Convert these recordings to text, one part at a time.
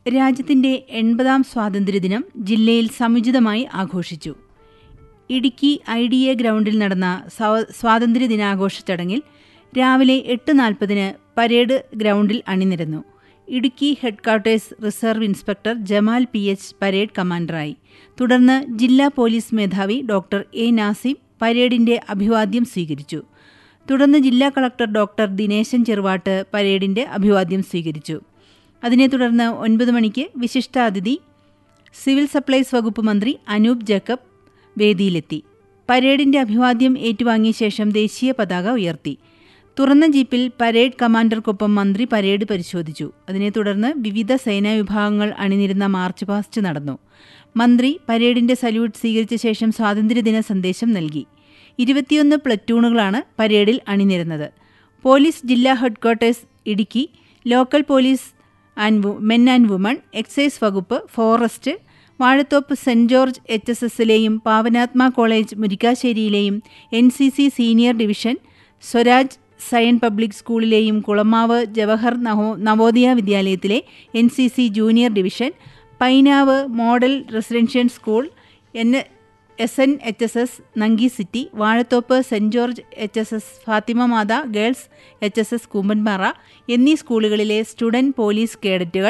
രാജ്യത്തിന്റെ എൺപതാം സ്വാതന്ത്ര്യദിനം ജില്ലയിൽ സമുചിതമായി ആഘോഷിച്ചു ഇടുക്കി ഐ ഡി എ ഗ്രൗണ്ടിൽ നടന്ന സ്വാ- സ്വാതന്ത്ര്യദിനാഘോഷ ചടങ്ങിൽ രാവിലെ എട്ട് നാൽപ്പതിന് പരേഡ് ഗ്രൗണ്ടിൽ അണിനിരന്നു Idukki headquarters reserve inspector Jamal P H parade കമാൻഡറായി തുടർന്ന് ജില്ലാ പോലീസ് മേധാവി ഡോക്ടർ എ നാസിം പരേഡിന്റെ അഭിവാദ്യം സ്വീകരിച്ചു തുടർന്ന് ജില്ലാ കളക്ടർ ഡോക്ടർ ദിനേശൻ ചെറുവാട്ട് പരേഡിന്റെ അഭിവാദ്യം സ്വീകരിച്ചു അതിനെ തുടർന്ന് ഒൻപത് മണിക്ക് വിശിഷ്ടാതിഥി സിവിൽ സപ്ലൈസ് വകുപ്പ് മന്ത്രി അനൂപ് ജേക്കബ് വേദിയിലെത്തി പരേഡിന്റെ അഭിവാദ്യം ഏറ്റുവാങ്ങിയ ശേഷം ദേശീയ പതാക ഉയർത്തി തുറന്ന ജീപ്പിൽ പരേഡ് കമാൻഡർക്കൊപ്പം മന്ത്രി പരേഡ് പരിശോധിച്ചു അതിനെ തുടർന്ന് വിവിധ സേനാ വിഭാഗങ്ങൾ അണിനിരുന്ന മാർച്ച് പാസ്റ്റ് നടന്നു മന്ത്രി പരേഡിന്റെ സല്യൂട്ട് സ്വീകരിച്ച ശേഷം സ്വാതന്ത്ര്യദിന സന്ദേശം നൽകി ഇരുപത്തിയൊന്ന് പ്ലറ്റൂണുകളാണ് പരേഡിൽ അണിനിരുന്നത് പോലീസ് ജില്ലാ headquarters Idukki local police and women and woman excise വകുപ്പ് ഫോറസ്റ്റ് വാഴത്തോപ്പ് സെന്റ് ജോർജ് എച്ച് എസ് എസിലെയും പാവനാത്മ കോളേജ് മുരിക്കാശ്ശേരിയിലെയും N C C senior division Swaraj Zion public സ്കൂളിലെയും കുളമാവ് ജവഹർ നവോ നവോദയ വിദ്യാലയത്തിലെ N C C junior division Painavu model residential school N S N H S S Nanki city Vazhathoppu സെന്റ് George H S S Fathima Matha girls H S S Koombanpara എന്നീ സ്കൂളുകളിലെ student police കേഡറ്റുകൾ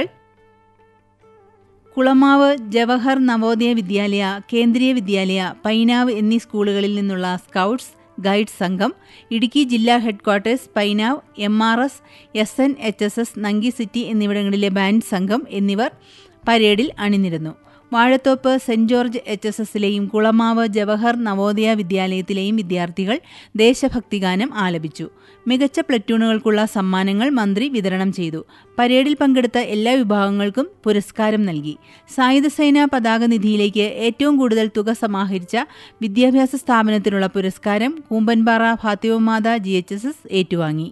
കുളമാവ് ജവഹർ നവോദയ വിദ്യാലയ കേന്ദ്രീയ വിദ്യാലയ പൈനാവ് എന്നീ സ്കൂളുകളിൽ നിന്നുള്ള സ്കൗട്ട്സ് ഗൈഡ് സംഘം ഇടുക്കി ജില്ലാ headquarters Painavu M R S S N H S S Nanki city എന്നിവിടങ്ങളിലെ ബാൻഡ് സംഘം എന്നിവർ പരേഡിൽ അണിനിരന്നു വാഴത്തോപ്പ് സെന്റ് ജോർജ് എച്ച് എസ് എസിലെയും കുളമാവ് ജവഹർ നവോദയ വിദ്യാലയത്തിലെയും വിദ്യാർത്ഥികൾ ദേശഭക്തിഗാനം ആലപിച്ചു മികച്ച പ്ലറ്റൂണുകൾക്കുള്ള സമ്മാനങ്ങൾ മന്ത്രി വിതരണം ചെയ്തു പരേഡിൽ പങ്കെടുത്ത എല്ലാ വിഭാഗങ്ങൾക്കും പുരസ്കാരം നൽകി സായുധസേന പതാക നിധിയിലേക്ക് ഏറ്റവും കൂടുതൽ തുക സമാഹരിച്ച വിദ്യാഭ്യാസ സ്ഥാപനത്തിനുള്ള പുരസ്കാരം Koombanpara Fathima Matha G H S S ഏറ്റുവാങ്ങി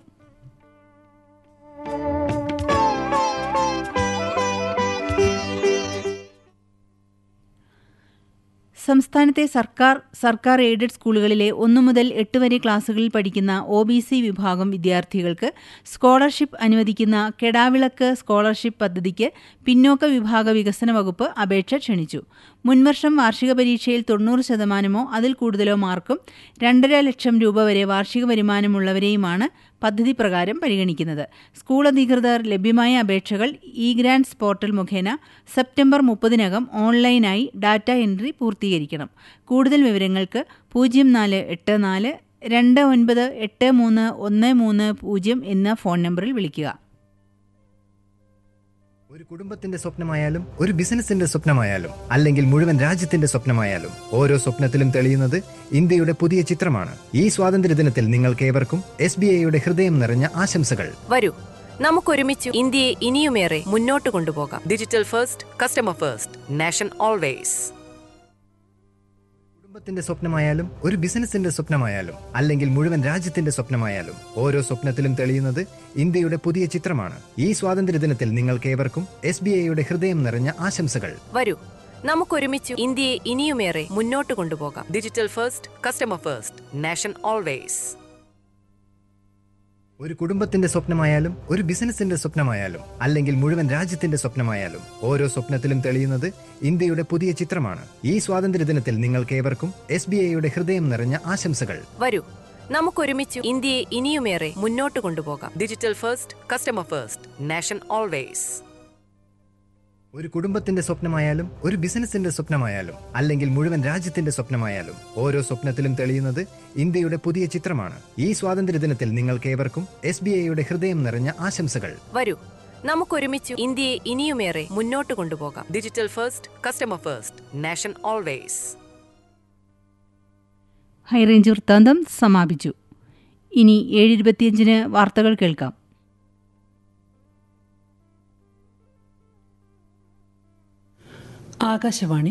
സംസ്ഥാനത്തെ സർക്കാർ സർക്കാർ എയ്ഡഡ് സ്കൂളുകളിലെ ഒന്നു മുതൽ എട്ട് വരെ ക്ലാസുകളിൽ പഠിക്കുന്ന ഒ ബി സി വിഭാഗം വിദ്യാർത്ഥികൾക്ക് സ്കോളർഷിപ്പ് അനുവദിക്കുന്ന കെടാവിളക്ക് സ്കോളർഷിപ്പ് പദ്ധതിക്ക് പിന്നോക്ക വിഭാഗ വികസന വകുപ്പ് അപേക്ഷ ക്ഷണിച്ചു മുൻവർഷം വാർഷിക പരീക്ഷയിൽ തൊണ്ണൂറ് ശതമാനമോ അതിൽ കൂടുതലോ മാർക്കും രണ്ടര ലക്ഷം രൂപ വരെ വാർഷിക വരുമാനമുള്ളവരെയുമാണ് പദ്ധതി പ്രകാരം പരിഗണിക്കുന്നത് സ്കൂൾ അധികൃതർ ലഭ്യമായ അപേക്ഷകൾ ഇ ഗ്രാൻഡ്സ് പോർട്ടൽ മുഖേന സെപ്റ്റംബർ മുപ്പതിനകം ഓൺലൈനായി ഡാറ്റ എൻട്രി പൂർത്തീകരിക്കണം കൂടുതൽ വിവരങ്ങൾക്ക് പൂജ്യം നാല് എട്ട് നാല് രണ്ട് ഒൻപത് എട്ട് മൂന്ന് ഒന്ന് മൂന്ന് പൂജ്യം എന്ന ഫോൺ നമ്പറിൽ വിളിക്കുക ഒരു കുടുംബത്തിന്റെ സ്വപ്നമായാലും ഒരു ബിസിനസിന്റെ സ്വപ്നമായാലും അല്ലെങ്കിൽ മുഴുവൻ രാജ്യത്തിന്റെ സ്വപ്നമായാലും ഓരോ സ്വപ്നത്തിലും തെളിയുന്നത് ഇന്ത്യയുടെ പുതിയ ചിത്രമാണ് ഈ സ്വാതന്ത്ര്യദിനത്തിൽ നിങ്ങൾക്കേവർക്കും എസ് ബി ഐയുടെ ഹൃദയം നിറഞ്ഞ ആശംസകൾ വരൂ നമുക്കൊരുമിച്ച് ഇന്ത്യയെ ഇനിയുമേറെ മുന്നോട്ട് കൊണ്ടുപോകാം digital first customer first nation always കുടുംബത്തിന്റെ സ്വപ്നമായാലും ഒരു ബിസിനസിന്റെ സ്വപ്നമായാലും അല്ലെങ്കിൽ മുഴുവൻ രാജ്യത്തിന്റെ സ്വപ്നമായാലും ഓരോ സ്വപ്നത്തിലും തെളിയുന്നത് ഇന്ത്യയുടെ പുതിയ ചിത്രമാണ് ഈ സ്വാതന്ത്ര്യദിനത്തിൽ നിങ്ങൾക്കേവർക്കും എസ് ബി ഐയുടെ ഹൃദയം നിറഞ്ഞ ആശംസകൾ വരൂ നമുക്കൊരുമിച്ച് ഇന്ത്യയെ ഇനിയുമേറെ മുന്നോട്ട് കൊണ്ടുപോകാം digital first customer first nation always ഒരു കുടുംബത്തിന്റെ സ്വപ്നമായാലും ഒരു ബിസിനസിന്റെ സ്വപ്നമായാലും അല്ലെങ്കിൽ മുഴുവൻ രാജ്യത്തിന്റെ സ്വപ്നമായാലും ഓരോ സ്വപ്നത്തിലും തെളിയുന്നത് ഇന്ത്യയുടെ പുതിയ ചിത്രമാണ് ഈ സ്വാതന്ത്ര്യദിനത്തിൽ നിങ്ങൾക്കേവർക്കും എസ് ബി ഐയുടെ ഹൃദയം നിറഞ്ഞ ആശംസകൾ വരൂ നമുക്കൊരുമിച്ച് ഇന്ത്യയെ ഇനിയുമേറെ മുന്നോട്ട് കൊണ്ടുപോകാം digital first customer first nation always ഒരു കുടുംബത്തിന്റെ സ്വപ്നമായാലും ഒരു ബിസിനസിന്റെ സ്വപ്നമായാലും അല്ലെങ്കിൽ മുഴുവൻ രാജ്യത്തിന്റെ സ്വപ്നമായാലും ഓരോ സ്വപ്നത്തിലും തെളിയുന്നത് ഇന്ത്യയുടെ പുതിയ ചിത്രമാണ് ഈ സ്വാതന്ത്ര്യദിനത്തിൽ നിങ്ങൾക്കേവർക്കും എസ് ബി ഐയുടെ ഹൃദയം നിറഞ്ഞ ആശംസകൾ വരൂ നമുക്കൊരുമിച്ച് ഇന്ത്യയെ ഇനിയുമേറെ മുന്നോട്ട് കൊണ്ടുപോകാം digital first customer first nation always high range വൃത്താന്തം സമാപിച്ചു ഇനി ഏഴ് ഇരുപത്തിയഞ്ചിന് വാർത്തകൾ കേൾക്കാം ആകാശവാണി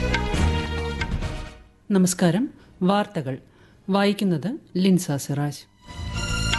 നമസ്കാരം വാർത്തകൾ വായിക്കുന്നത് ലിൻസ സിറാജ്